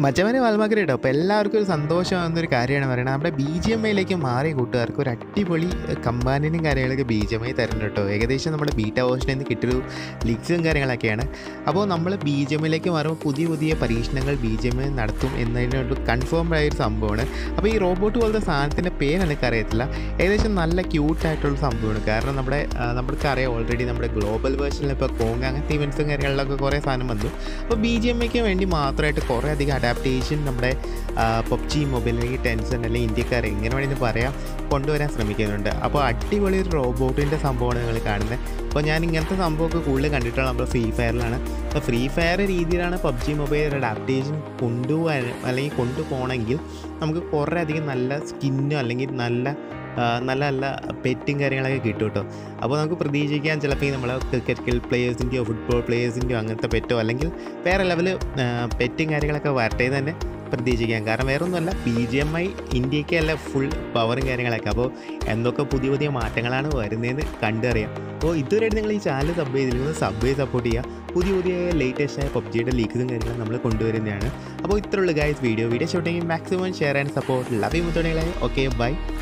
മച്ചവനെ വാൽമാക്കര കേട്ടോ അപ്പോൾ എല്ലാവർക്കും ഒരു സന്തോഷമാകുന്ന ഒരു കാര്യമാണ് പറയുന്നത് നമ്മുടെ ബി ജി എം ഐയിലേക്ക് മാറിയ കൂട്ടുകാർക്ക് ഒരു അടിപൊളി കമ്പാനിനും കാര്യങ്ങളൊക്കെ ബി ജി എം ഐ തരുന്നുണ്ട് കേട്ടോ ഏകദേശം നമ്മുടെ ബീറ്റ വേർഷനിൽ നിന്ന് കിട്ടിയൊരു ലീക്സും കാര്യങ്ങളൊക്കെയാണ് അപ്പോൾ നമ്മൾ ബി ജി എം ഐയിലേക്ക് മാറുമ്പോൾ പുതിയ പുതിയ പരീക്ഷണങ്ങൾ ബി ജി എം ഐ നടത്തും എന്നതിനൊരു കൺഫേംഡ് ആയ ഒരു സംഭവമാണ് അപ്പോൾ ഈ റോബോട്ട് പോലത്തെ സാധനത്തിൻ്റെ പേര് എനിക്ക് അറിയത്തില്ല ഏകദേശം നല്ല ക്യൂട്ടായിട്ടുള്ള സംഭവമാണ് കാരണം നമ്മുടെ ആ, നമ്മൾക്ക് അറിയാം ഓൾറെഡി നമ്മുടെ ഗ്ലോബൽ വേർഷനിൽ ഇപ്പോൾ കോങ് അങ്ങനത്തെ ഇവൻറ്റ്സും കാര്യങ്ങളിലൊക്കെ കുറേ സാധനം വന്നു അപ്പോൾ ബി ജി എം ഐക്ക് വേണ്ടി മാത്രമായിട്ട് കുറേ അധികം അഡാപ്റ്റേഷൻ നമ്മുടെ പബ്ജി മൊബൈൽ അല്ലെങ്കിൽ ടെൻസൺ അല്ലെങ്കിൽ ഇന്ത്യക്കാർ എങ്ങനെ വേണമെങ്കിൽ പറയാം കൊണ്ടുവരാൻ ശ്രമിക്കുന്നുണ്ട് അപ്പോൾ അടിപൊളി ഒരു റോബോട്ടിൻ്റെ സംഭവമാണ് നിങ്ങൾ കാണുന്നത് അപ്പോൾ ഞാൻ ഇങ്ങനത്തെ സംഭവമൊക്കെ കൂടുതൽ കണ്ടിട്ടുള്ളത് നമ്മുടെ ഫ്രീ ഫയറിലാണ് അപ്പോൾ ഫ്രീ ഫയർ രീതിയിലാണ് പബ്ജി മൊബൈൽ അഡാപ്റ്റേഷൻ കൊണ്ടുപോകാൻ അല്ലെങ്കിൽ കൊണ്ടുപോകണമെങ്കിൽ നമുക്ക് കുറേ അധികം നല്ല സ്കിന്നും അല്ലെങ്കിൽ നല്ല ആ, നല്ല നല്ല പെറ്റും കാര്യങ്ങളൊക്കെ കിട്ടും കേട്ടോ അപ്പോൾ നമുക്ക് പ്രതീക്ഷിക്കാം ചിലപ്പോൾ ഈ നമ്മളെ ക്രിക്കറ്റ് പ്ലേയേഴ്സിൻ്റെയോ ഫുട്ബോൾ പ്ലേയേഴ്സിൻ്റെയോ അങ്ങനത്തെ പെറ്റോ അല്ലെങ്കിൽ വേറെ ലെവൽ പെറ്റും കാര്യങ്ങളൊക്കെ വരട്ടെ എന്ന് തന്നെ പ്രതീക്ഷിക്കാം കാരണം വേറെ ഒന്നുമല്ല ബി ജി എം ഐ ഇന്ത്യക്കല്ല ഫുൾ പവറും കാര്യങ്ങളൊക്കെ അപ്പോൾ എന്തൊക്കെ പുതിയ പുതിയ മാറ്റങ്ങളാണ് വരുന്നതെന്ന് കണ്ടറിയാം അപ്പോൾ ഇതുവരെയായിട്ട് നിങ്ങൾ ഈ ചാനൽ സബ് ചെയ്തിരിക്കുന്നത് സബ് ചെയ്ത് സപ്പോർട്ട് ചെയ്യുക പുതിയ പുതിയ ലേറ്റസ്റ്റ് ആയ പബ്ജിയുടെ ലീക്സും കാര്യങ്ങളും നമ്മൾ കൊണ്ടുവരുന്നതാണ് അപ്പോൾ ഇത്രയുള്ള guys video video shooting maximum share and support love you മുത്തോണികളെ ഓക്കെ ബൈ